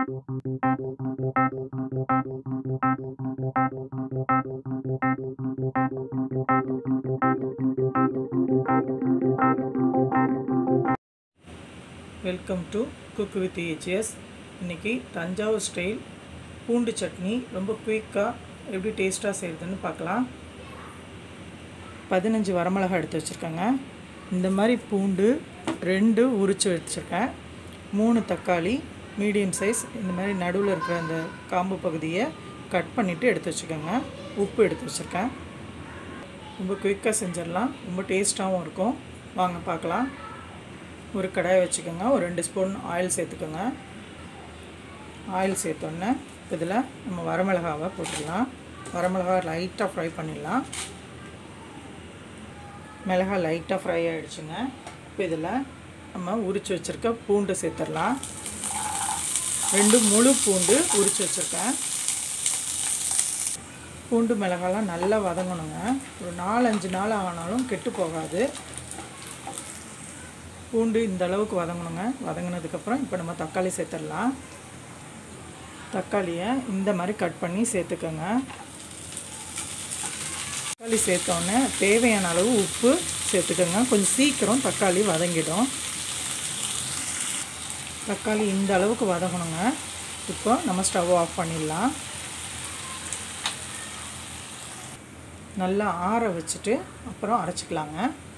welcome to cook with AGS இன்றைக்கி Thanjavur style பூண்டு சட்னி ரொம்ப குயிக்காக எப்படி டேஸ்ட்டாக செய்கிறதுன்னு பார்க்கலாம் பதினஞ்சு வரமிளகா எடுத்து வச்சுருக்கேங்க இந்த மாதிரி பூண்டு ரெண்டு உரித்து வச்சுருக்கேன் மூணு தக்காளி மீடியம் சைஸ் இந்த மாதிரி நடுவில் இருக்கிற அந்த காம்பு பகுதியை கட் பண்ணிவிட்டு எடுத்து வச்சுக்கோங்க உப்பு எடுத்து வச்சுருக்கேன் ரொம்ப குயிக்காக செஞ்சிடலாம் ரொம்ப டேஸ்ட்டாகவும் இருக்கும் வாங்க பார்க்கலாம் ஒரு கடாயை வச்சுக்கோங்க ஒரு ரெண்டு ஸ்பூன் ஆயில் சேர்த்துக்கோங்க ஆயில் சேர்த்தோன்னே இதில் நம்ம வரமிளகாவை போட்டுடலாம் வரமிளகா லைட்டாக ஃப்ரை பண்ணிடலாம் மிளகா லைட்டாக ஃப்ரை ஆகிடுச்சுங்க இப்போ இதில் நம்ம உரித்து வச்சுருக்க பூண்டு சேர்த்துடலாம் ரெண்டு முழு பூண்டு உரித்து வச்சுருக்கேன் பூண்டு மிளகாலாம் நல்லா வதங்கணுங்க ஒரு நாலஞ்சு நாள் ஆனாலும் கெட்டு போகாது பூண்டு இந்த அளவுக்கு வதங்கணுங்க வதங்கினதுக்கப்புறம் இப்போ நம்ம தக்காளி சேர்த்துடலாம் தக்காளியை இந்த மாதிரி கட் பண்ணி சேர்த்துக்கோங்க தக்காளி சேர்த்தோன்னே தேவையான அளவு உப்பு சேர்த்துக்கோங்க கொஞ்சம் சீக்கிரம் தக்காளி வதங்கிடும் தக்காளி இந்த அளவுக்கு வதங்கணுங்க இப்போ நம்ம ஸ்டவ் ஆஃப் பண்ணிடலாம் நல்லா ஆற வச்சுட்டு அப்புறம் அரைச்சிக்கலாங்க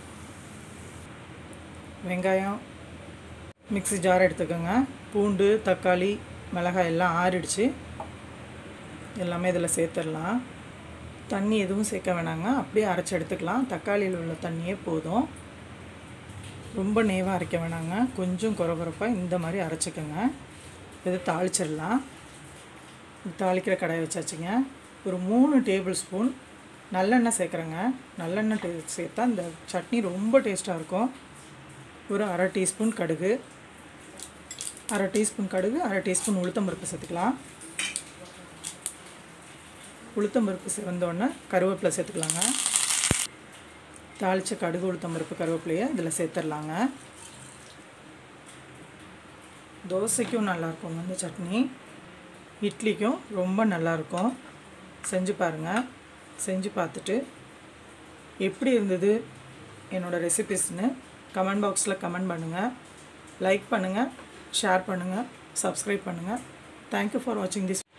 வெங்காயம் மிக்ஸி ஜார் எடுத்துக்கோங்க பூண்டு தக்காளி மிளகாய் எல்லாம் ஆறிடுச்சு எல்லாமே இதில் சேர்த்துடலாம் தண்ணி எதுவும் சேர்க்க வேணாங்க அப்படியே அரைச்சி எடுத்துக்கலாம் தக்காளியில் உள்ள தண்ணியே போதும் ரொம்ப நேவாக அரைக்க வேணாங்க கொஞ்சம் குறகுறப்பாக இந்த மாதிரி அரைச்சிக்கோங்க இதை தாளிச்சிடலாம் தாளிக்கிற கடாயை வச்சாச்சுங்க ஒரு மூணு டேபிள் ஸ்பூன் நல்லெண்ணெய் சேர்க்குறேங்க நல்லெண்ணெய் டே சேர்த்தா இந்த சட்னி ரொம்ப டேஸ்ட்டாக இருக்கும் ஒரு அரை டீஸ்பூன் கடுகு அரை டீஸ்பூன் கடுகு அரை டீஸ்பூன் உளுத்தம்பருப்பு சேர்த்துக்கலாம் உளுத்தம்பருப்பு சிவந்தோடனே கருவேப்பிலை சேர்த்துக்கலாங்க தாளித்த கடுகு உளுத்தம்பருப்பு கருவேப்பிலையை இதில் சேர்த்துடலாங்க தோசைக்கும் நல்லாயிருக்கும் இந்த சட்னி இட்லிக்கும் ரொம்ப நல்லாயிருக்கும் செஞ்சு பாருங்கள் செஞ்சு பார்த்துட்டு எப்படி இருந்தது என்னோடய ரெசிபிஸ்னு கமெண்ட் பாக்ஸில் கமெண்ட் பண்ணுங்கள் லைக் பண்ணுங்கள் ஷேர் பண்ணுங்கள் சப்ஸ்கிரைப் பண்ணுங்கள் தேங்க்யூ ஃபார் வாட்சிங் திஸ்